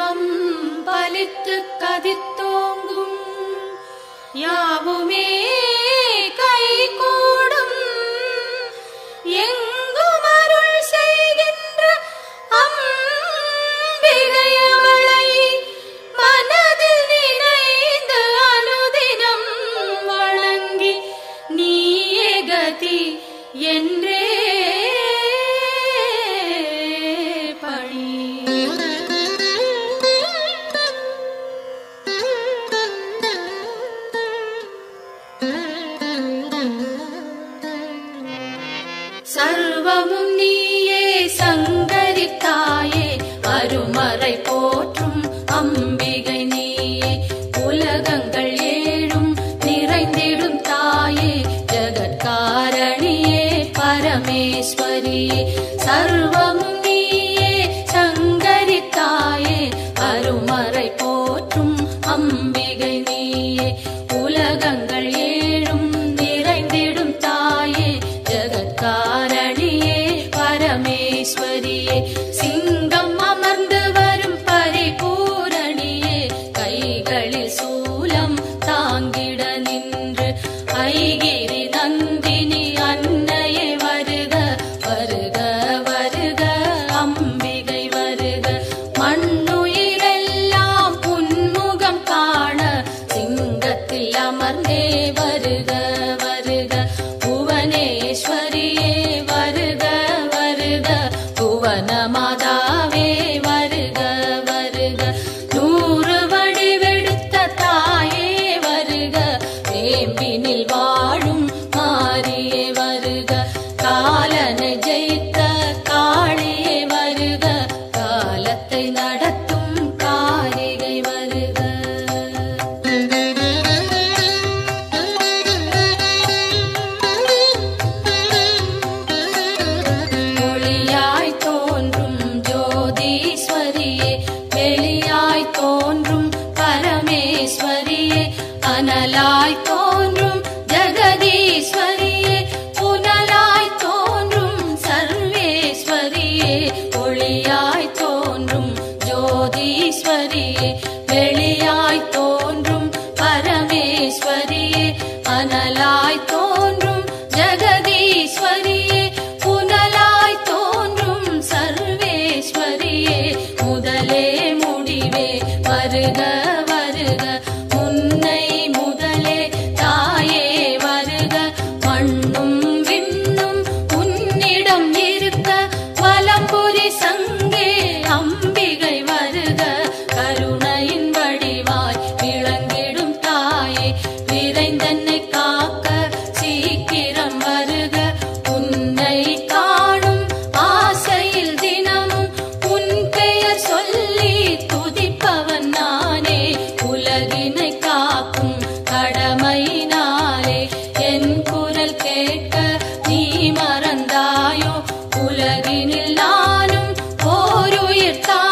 பலித்து கதித்தோங்கும் யாவுமே கைகூடும் எங்கும் அருள் செய்கின்ற அம்பிகையவளை மனதில் நினைந்து அனுதினம் வணங்கி நீயே கதி என்றே பணி சர்வமும் நீயே சங்கரித்தாயே அருமறை போற்றும் அம்பிகை நீயே உலகங்கள் ஏழும் நிறைந்திடும் தாயே ஜகத்காரணியே பரமேஸ்வரியே சர்வமும் நீயே சங்கரித்தாயே அருமறை போற்றும் அம்பிகை நீயே உலகங்கள் ஏழும் நிறைந்திடும் தாயே ஜகத்காரணியே பரமேஸ்வரியே சிங்கம் அமர்ந்து வரும் பரிபூரணியே கைகளில் சூலம் தாங்கிட நின்று ஐகிரி நந்தினி அன்னையே வருக வருக வருக அம்பிகை வருக மண்ணுயிரெல்லாம் புன்முகம் காண சிங்கத்தில் அமர்ந்தே வருக வருக புவனேஸ்வரியே வருக வருக புவன மாதாவே வருக வருக நூறு வடிவெடுத்த தாயே வருக வேம்பினில் வாழும் மாரியே வருக காலனை ஜெயித்த காளியே வருக காலத்தை நடத்தும் காரிகை வருக ஒளியாய் தோன்றும் ஜோதீஸ்வரியே வெளியாய் தோன்றும் பரமேஸ்வரியே அனலாய் தோன்றும் ஜெகதீஸ்வரியே புனலாய் தோன்றும் சர்வேஸ்வரியே ஒளியாய் தோன்றும் ஜோதீஸ்வரியே வெளியாய் தோன்றும் பரமேஸ்வரியே அனலாய் தோன்றும் ஜெகதீஸ்வரியே புனலாய் தோன்றும் சர்வேஸ்வரியே முதலே முடிவே வருக வருக முன்னை முதலே தாயே வருக மண்ணும் விண்ணும் உன்னிடம் இருக்க வலம்புரி சங்கே அம்பிகை வருக கருணையின் வடிவாய் விளங்கிடும் தாயே விரைந்தன்னை காக்க சீக்கிரம் வருக உன்னை காணும் ஆசையில் தினமும் உன் பெயர் சொல்லி துதிப்பவன் நானே உலகினை காக்கும் கடமையினாலே என் குரல் கேட்க நீ மறந்தாயோ உலகினில் நானும் ஓருயிர் தான்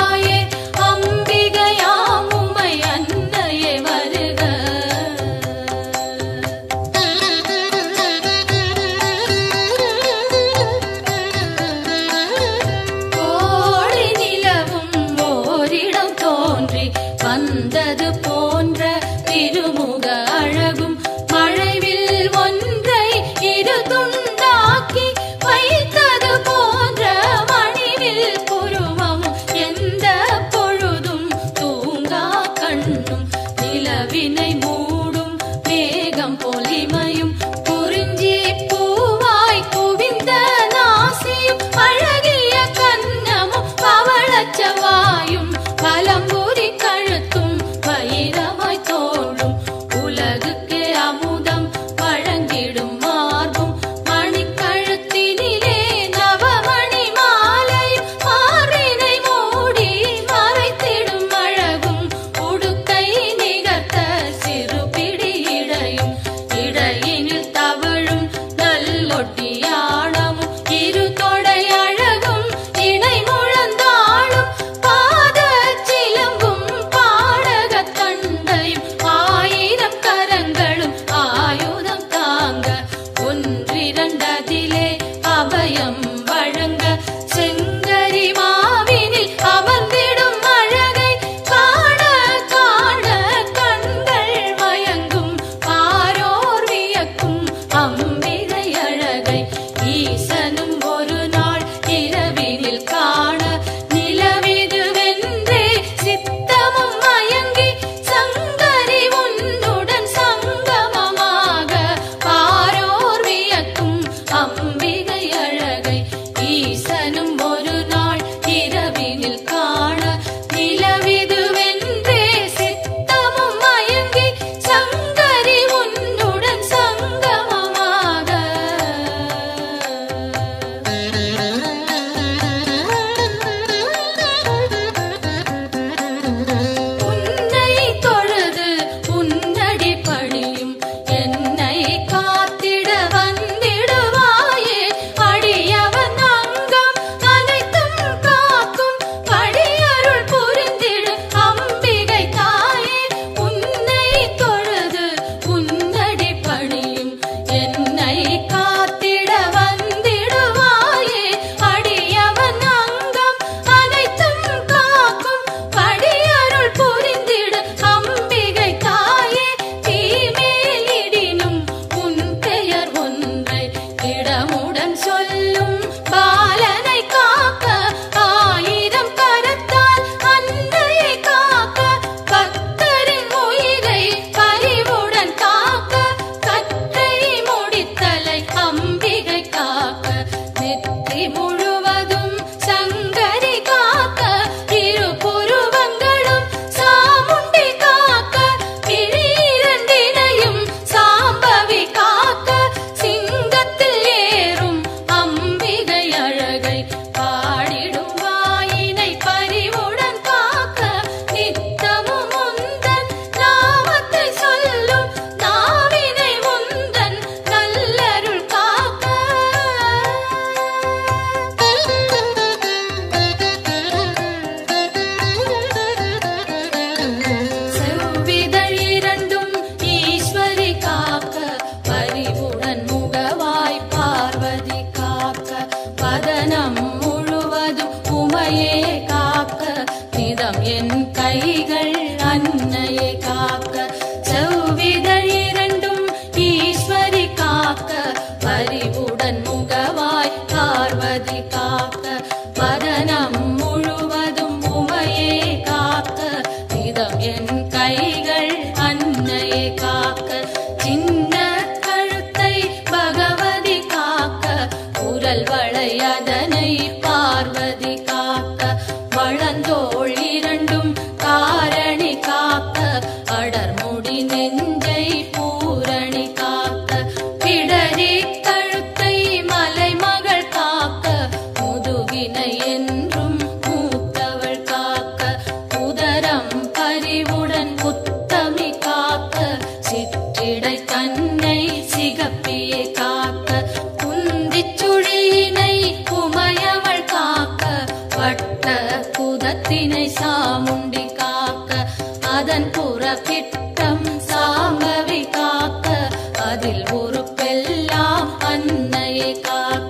என் கைகள் அன்னையை காக்க செவ்விதழ் இரண்டும் ஈஸ்வரி காக்க பரிவுடன் முகவாய் பார்வதி காக்க வதனம் முழுவதும் உமையே காக்க இதம் என் கைகள் அன்னையை காக்க சின்ன கழுத்தை பகவதி காக்க குரல் வளை அதனை பார்வதி காக்க வளந்தோள் இரண்டும் காரணி காக்க அடர்முடி நெஞ்சை பூரணி காக்க பிடரி கழுத்தை மலைமகள் காக்க முதுகினை என்றும் மூத்தவள் காக்க உதரம் பரிவுடன் உத்தமி காக்க சிற்றிடை தன்னை சிகப்பியே காக்க குந்திச் சுழியினை உமையவள் காக்க வட்ட குதத்தினை சாமுண்டி காக்க அதன் புறக்கிட்டம் சாம்பவி காக்க அதில் உறுப்பெல்லாம் அன்னையை காக்க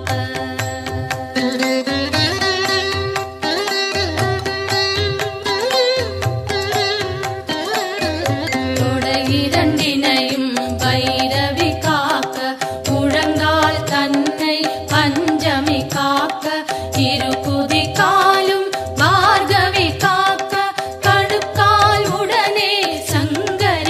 தொடை இரண்டினையும் வைரவி காக்க முழங்கால் தன்னை பஞ்சமி காக்க இரு குதி காலும் பார்கவி காக்க கணுக்கால் உடனே சங்கரி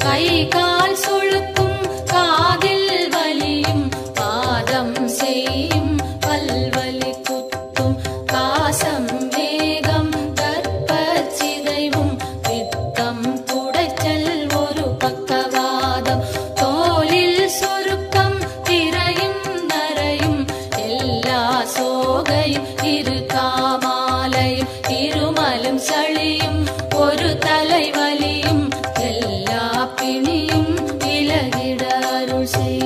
கை கால் சுழுக்கும் காதில் வலியும் பாதம் செய்யும் பல்வலி குத்தும் காசம் வேகம் கர்ப்பச் சிதைவும் பித்தம் குடைச்சல் ஒரு பக்கவாதம் தோலில் சுருக்கம் திரையும் நரையும் எல்லா சோகையும் இரு காமாலையும் இருமலும் சளியும் ஒரு தலைவலியும் எல்லா பிணியும் விலகிட அருள் செய்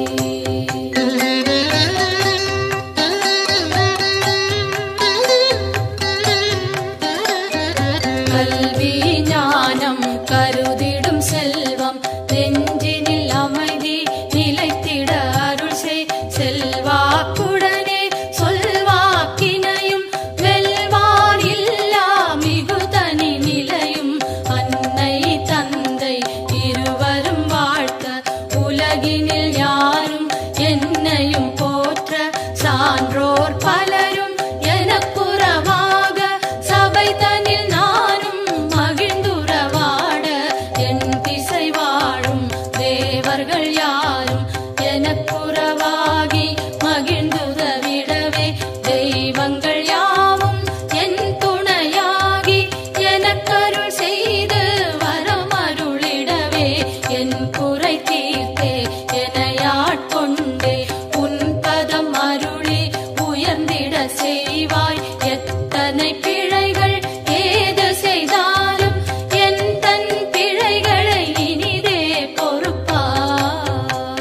கல்வி ஞானம் கருதிடும் செல்வம் நெஞ்சினில் அமைதி நிலைத்திட அருள் செய் செல்வாக்குடனே சொல்வாக்கினையும் வெல்வான் இல்லா மிகுதனி நிலையும் அன்னை தந்தை இருவரும் வாழ்த்த உலகினில் யாரும் என்னையும் போற்ற சான்றோர் பலரும் எனக்குறவாக சபை தனில் நானும் மகிழ்ந்துறவாட என் திசை வாழும் தேவர்கள் யாரும் எனக்குறவாகி மகிழ்ந்துதவிடவே தெய்வங்கள் யாவும் என் துணையாகி எனக்கருள் செய்து வரமருளிடவே என் குறை தீர்த்தே எனையாட்கொண்டே உன் பதம் அருளி உயர்ந்திட செய்வாய் எத்தனை பிழைகள் ஏது செய்தாலும் என் தன் பிழைகளை இனிதே பொறுப்பாய்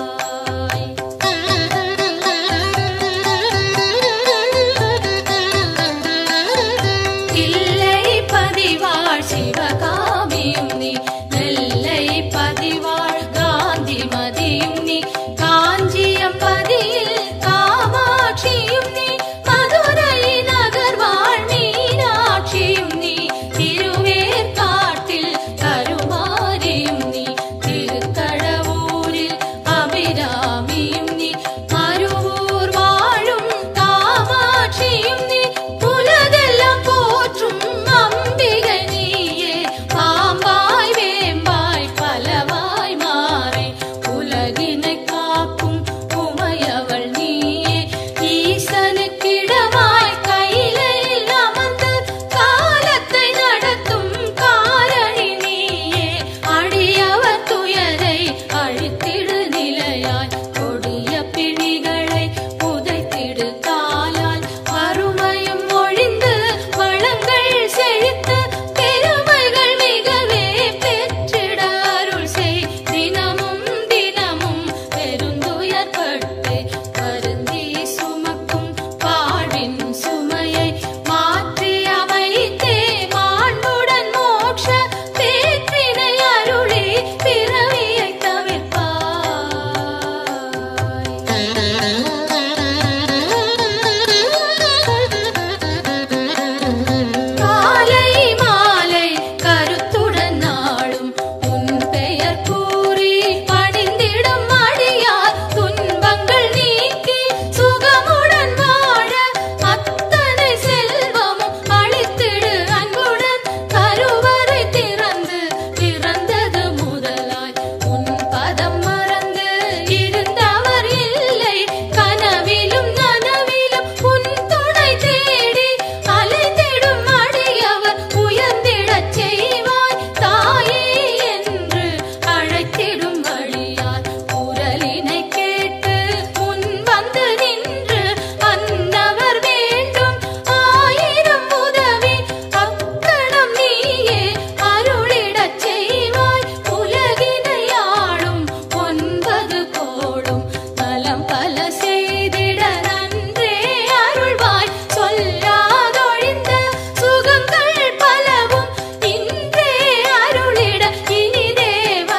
இல்லை பதிவாழ் சிவகாமியும் நீ நெல்லை பதிவாழ் காந்தி மதியும் நீ காஞ்சியம் பதியில் காமாட்சியும் நீ மதுரை நகர் வாழ் மீனாட்சியும் நீ திருவேற்காட்டில் கருமாரியும் நீ திருக்கடவூரில் அபிராமியும் நீ மருவூர் வாழும் காமாட்சியும் நீ உலகெல்லாம் போற்றும் அம்பிகை நீயே பாம்பாய் வேம்பாய் பலவாய் மாறே உலகினை காக்கும் உமையவள் நீயே ஈசனுக்கிடமாய் கையிலையில் அமர்ந்து காலத்தை நடத்தும் காரணி நீயே அடியவர் துயரை அழித்திடு நிலையாய் கொடிய பிணிகளை புதைத்திடு காலால் வறுமையும் ஒழிந்து வளங்கள் செழித்து பெருமைகள் மிகவே பெற்றிட அருள் செய் தினமும் தினமும் பெருந்துயர்பட்டு வருந்தி சுமக்கும் வாழ்வின் சுமையை மாற்றி அமைத்தே மாண்புடன் மோட்ச பேற்றினை அருளி பிறவியை தவிர்ப்பாய் காலை மாலை கருத்துடன் நாளும் உன் பெயர் கூறி பணிந்திடும் அடியார் துன்பங்கள் நீக்கி சுகமுடன் வாழ அத்தனை செல்வமும் அளித்திடு அன்புடன் கருவறை திறந்து பிறந்தது முதலாய் உன் பதம் மறந்து இருந்தவர் இல்லை கனவிலும் நனவிலும் உன் துணை தேடி அலைந்திடும் அடியவர் உயர்ந்திடச் செய்வாய் தாயே என்று அழைத்திடும் வழியால் குரலினை கேட்டு முன் வந்து நின்று அன்னவர் வேண்டும் ஆயிரம் உதவி அக்கணம் நீயே அருளிடச் செய்வாய் உலகினை ஆளும் ஒன்பது கோடும் நலம் பல செய்திட நன்றே அருள்வாய் சொல்லாதொழிந்த சுகங்கள் பலவும் இன்றே அருளிட இனிதே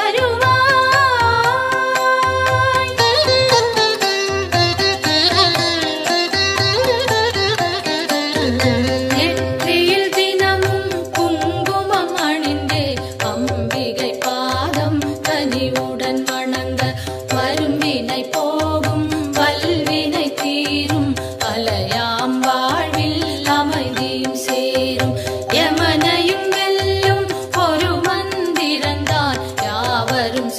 வருவாய் நெற்றியில் தினமும் குங்குமம் அணிந்தே அம்பிகை பாதம் கனிவுடன் வணங்க வரும்பினை போகும் வல்வினை தீரும் அலையாம் வாழ்வில் அமைதியும் சேரும் யமனையும் வெல்லும் ஒரு மந்திரந்தான் யாவரும்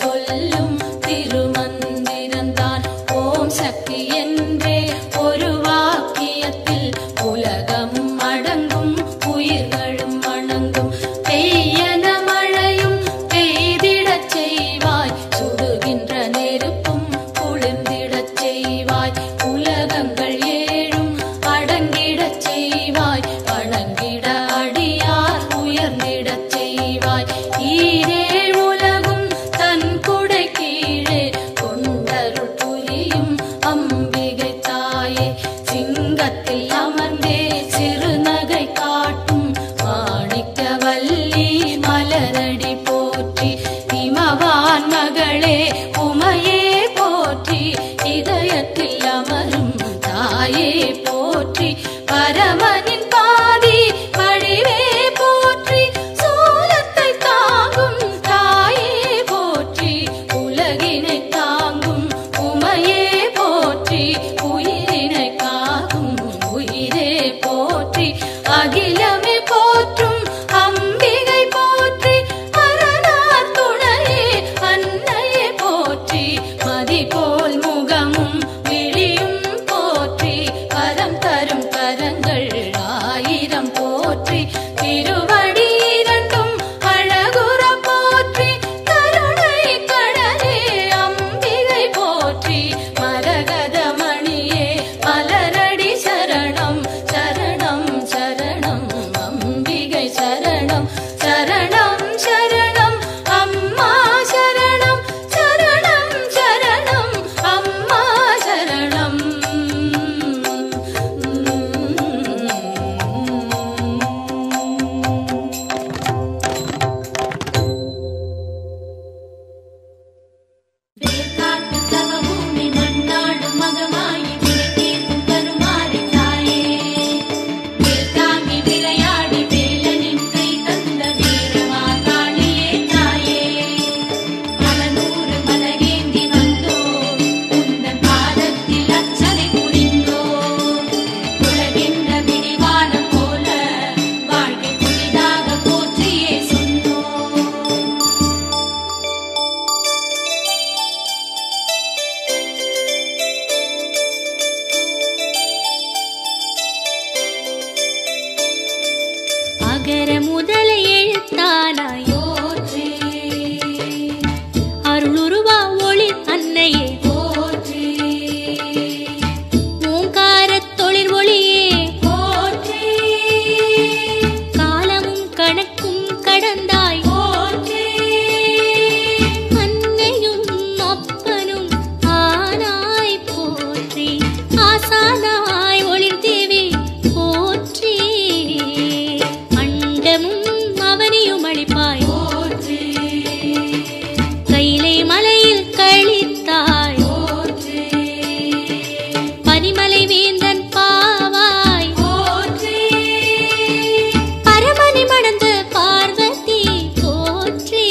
சொல்லும் திருமந்திரந்தான் ஓம் சக்தி என்றே ஒரு வாக்கியத்தில் உலகமும் அடங்கும் உயிர்களும் வணங்கும் பெய்யன மழையும் பெய்திடச் செய்வாய் சுடுகின்ற நெருப்பும் குளிர்ந்திடச் செய்வாய் உலகங்கள் ஏழும் அடங்கிடச் செய்வாய் வணங்கிட அடியார் உயர்ந்திடச் செய்வாய் ஈரேழ் உலகும் தன் குடை கீழே கொண்டருள் புரியும் அம்பிகை தாயே சிங்கத்தில் அமர்ந்தே சிறுநகை காட்டும் மாணிக்கவல்லி மலரடி போற்றி இமவான் மகளே உமையே போற்றி இதயத்தில் அமரும் தாயே போற்றி பரமனின் பாதி வடிவே போற்றி சோலத்தை தாங்கும் தாயே போற்றி உலகினை தாங்கும் உமையே போற்றி உயிரினை காக்கும் உயிரே போற்றி அகிலமே போற்றும் அம்பிகை போற்றி அரணார் துணையே அன்னையே போற்றி மதி போல் முகமும் விழியும் போற்றி கரம் தரும் கரங்கள் ஆயிரம் போற்றி திருவடி இரண்டும் அழகுற போற்றி கருணை கடலே அம்பிகை போற்றி மரகத மணியே மலரடி சரணம் சரணம் சரணம் அம்பிகை சரணம் சரணம் சரணம் அம்மா சரணம் சரணம் சரணம் அம்மா சரணம் வேர்காட்டு தவபூமி மண்ணாடும் மகமாயி விழித்தீர்க்கும் கருமாரி தாயே வேல்தாங்கி விளையாடி வேலனின் கை தந்த வீரமா காளியே தாயே அலநூறு மலகேந்தி வந்தோ உந்தன் பாதத்தில் அச்சனை புரிந்தோ உலகின்ற விடிவானம் போல வாழ்க்கை புதிதாக போற்றியே சொன்னோம் அகர முதல எழுத்தானாய் போற்றி அருளுருவா ஒளி அன்னையே போற்றி ஓங்காரத் தொழில் ஒளியே போற்றி காலமும் கணக்கும் கடந்தாய் போற்றி அன்னையும் அப்பனும் ஆனாய் போற்றி ஆசானாய் ஒளிர் தேவி போற்றி அண்டமும் அவனியும் அளிப்பாய் போற்றி கைலை மலையில் கழித்தாய் போற்றி பனிமலை வேந்தன் பாவாய் போற்றி பரமனை மணந்த பார்வதி போற்றி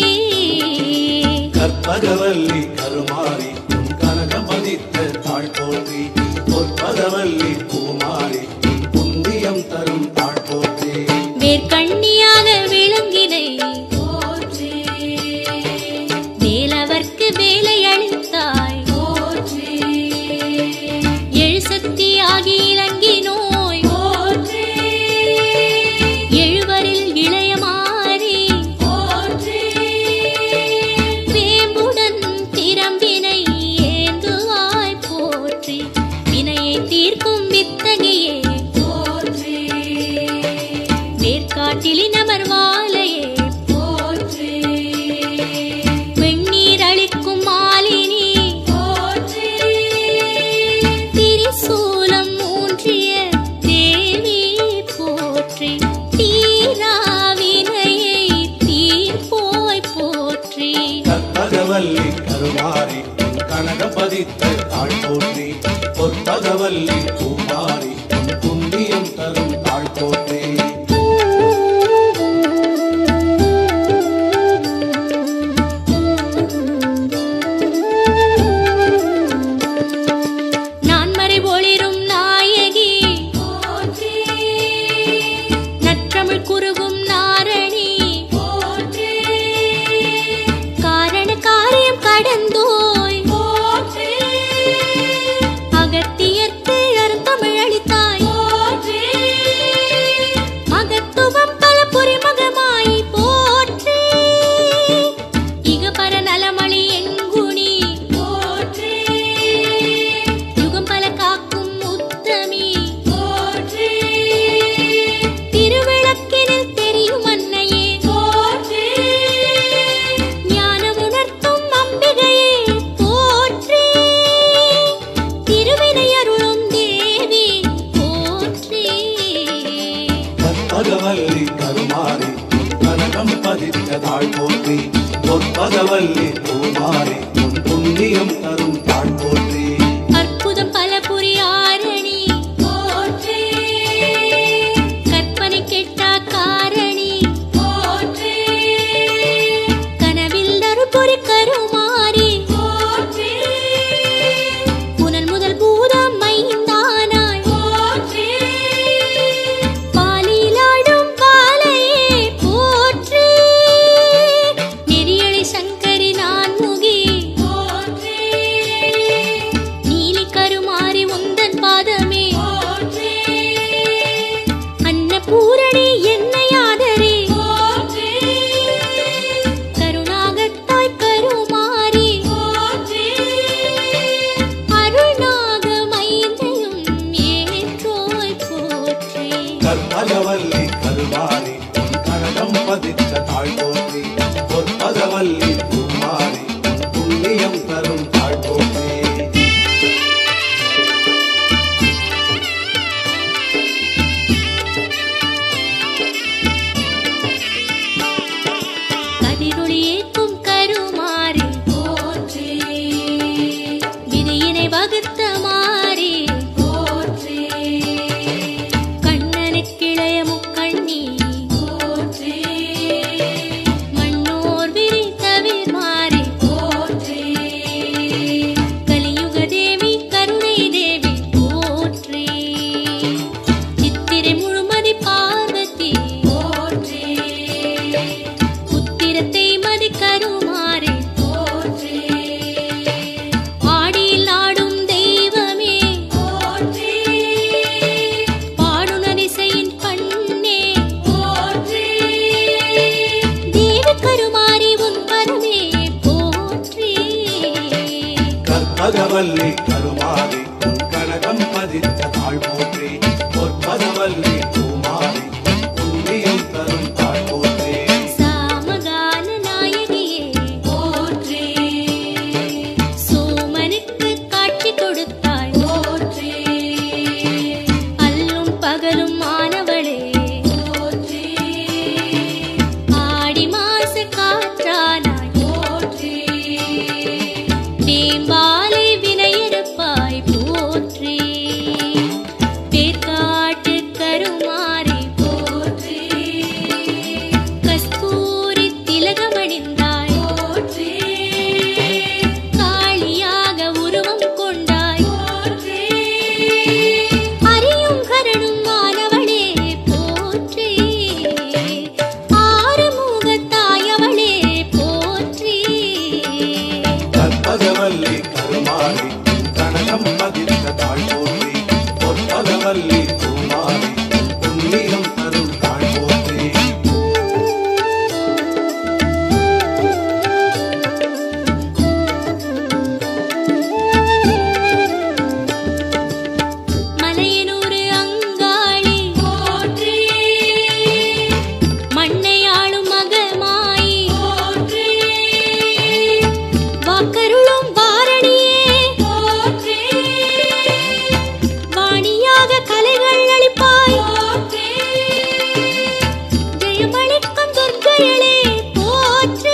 கற்பகவல்லி கருமாரி உன் கனகம் பதித்த தாழ் போற்றி பொற்பகவல்லி பூமாரி உன் புந்தியம் தரும் தாழ் போற்றி வேர்க்கண்ணியாக விளங்கினை போற்றி வேலவர்க்கு வேலை அளித்தாய் போற்றி எழுசக்தியாகி இறங்கி நோய் போற்றி எழுவரில் இளைய மாறி போற்றி வேம்புடன் திறம்பினை ஏந்துவாய் போற்றி வினையை தீர்க்கும் வித்தகையே போற்றி வேர்க்காட்டிலி நமர்வாலையே போற்றி வெண்ணீர் அளிக்கும் மாலினி போற்றி திரிசூலம் ஊன்றிய தேவி போற்றி தீராவினையை தீர்ப்போய் போற்றி கற்பகவல்லி கருமாரி உன் கனகம் பதித்த தாழ் போற்றி பொற்பகவல்லி பூமாரி உன் புந்தியம் தரும் தாழ் போற்றி நான் மறை ஒளிரும் நாயகி போற்றி நற்றமிழ் குருகும் நாரணி போற்றி காரண காரியம் கற்பகவல்லி பூமாரி உன் புண்ணியம் தரும் தாழ் போற்றி அற்புதம் பல புரியாரணி போற்றி கற்பனை கெட்டா காரணி போற்றி கனவில் நறுபொறி கருமாறி போற்றி புனல் முதல் பூதம் மைந்தானாய் போற்றி பாலிலாடும் பாலையே போற்றி நெறியலை சங்கரி நான் முகி போற்றி நீலி கருமாறி உந்தன் பாதமே போற்றி அன்னபூரணி என்னை ஆதரே போற்றி கருணாகத்தாய் கருமாறி போற்றி அருணாக மைந்தையும் ஏற்றோய் போற்றி கற்பகவல்லி கருமாரி உன் கனகம் பதித்த தாழ் போற்றி பொற்பகவல்லி பூமாரி உன் புண்ணியம் தரும் தாழ் போற்றி கதிரொளி ஏற்கும் கருமாறி போற்றி விதியினை வகுத்த மாறி போற்றி கண்ணனுக்கிளைய முக்கண்ணி போற்றி மண்ணோர் விரி தவிர் மாறி போற்றி கலியுக தேவி கருணை தேவி போற்றி சித்திரை முழுமதி பார்வதி போற்றி புத்திரத்தை மதி கருமாறி போற்றி ஆடியில் ஆடும் தெய்வமே போற்றி பாடுனரிசையின் பண்ணே போற்றி தேவி கருமாறி உன் பரமே போற்றி கற்பகவல்லி கருமாரி உன் கனகம் பதித்த தாழ் போற்றி பொற்பகவல்லி பூமாரி உன் புண்ணியம் தரும் தாழ் போற்றி சாமகான நாயகியே போற்றி சோமனுக்கு காட்சி கொடுத்தாய் போற்றி அல்லும் பகலும் மாணவளே போற்றி ஆடி மாச காற்றானாய் போற்றி தேம்பாலை வினையறுப்பாய் போற்றி பேர்காட்டு கருமாறி போற்றி கஸ்தூரி திலகமணிந்தாய் போற்றி காளியாக உருவம் கொண்டாய் போற்றி அறியும் கரணும் மாணவளே போற்றி ஆறுமுகத்தாயவளே போற்றி கற்பகவல்லி கருமாரி உன் கனகம் பதித்த தாழ் போற்றி பொற்பகவல்லி பூமாரி உன் புண்ணியம் தரும் தாழ் போற்றி மலையனூரு அங்காளி போற்றி மண்ணையாளும் மகமாயி போற்றி வாக்கருளும் வாரணியே போற்றி வாணியாக கலைகள் அளிப்பாய் போற்றி ஜெயமளிக்கும் துர்க்கையளே போற்றி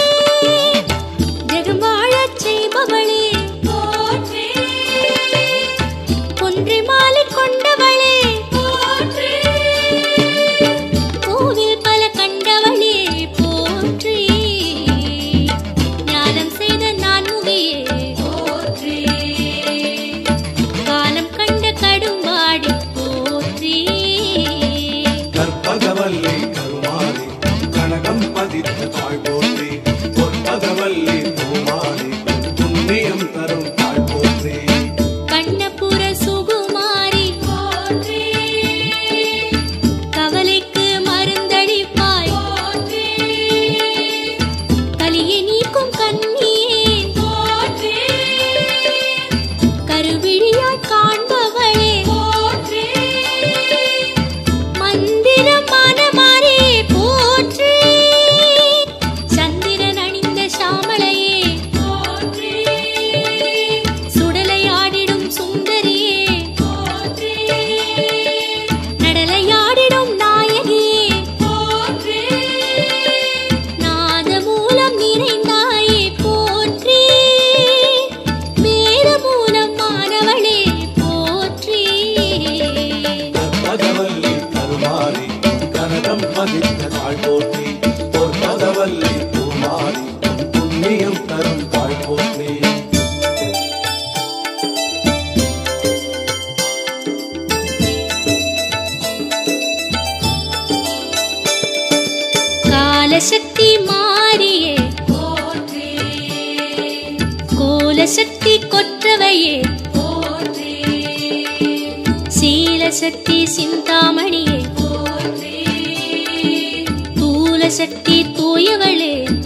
ஜெகம் வாழச் செய்பவளே போற்றி ஒன்றை மாலை கொண்டவளே போற்றி கோவில் பல கண்டவளே போற்றி ஞானம் செய்த நான்முகியே போற்றி காலம் கண்ட கடும்பாடி போற்றி கற்பகவல்லி கருமாரி உன் கனகம் பதித்த தாழ் போற்றி பொற்பகவல்லி பூமாரி உன் புண்ணியம் போற்றி காலசக்தி மாறியே போற்றி கோலசக்தி கொற்றவையே போற்றி சீலசக்தி சிந்தாமணியே போற்றி தூலசக்தி தூயவளே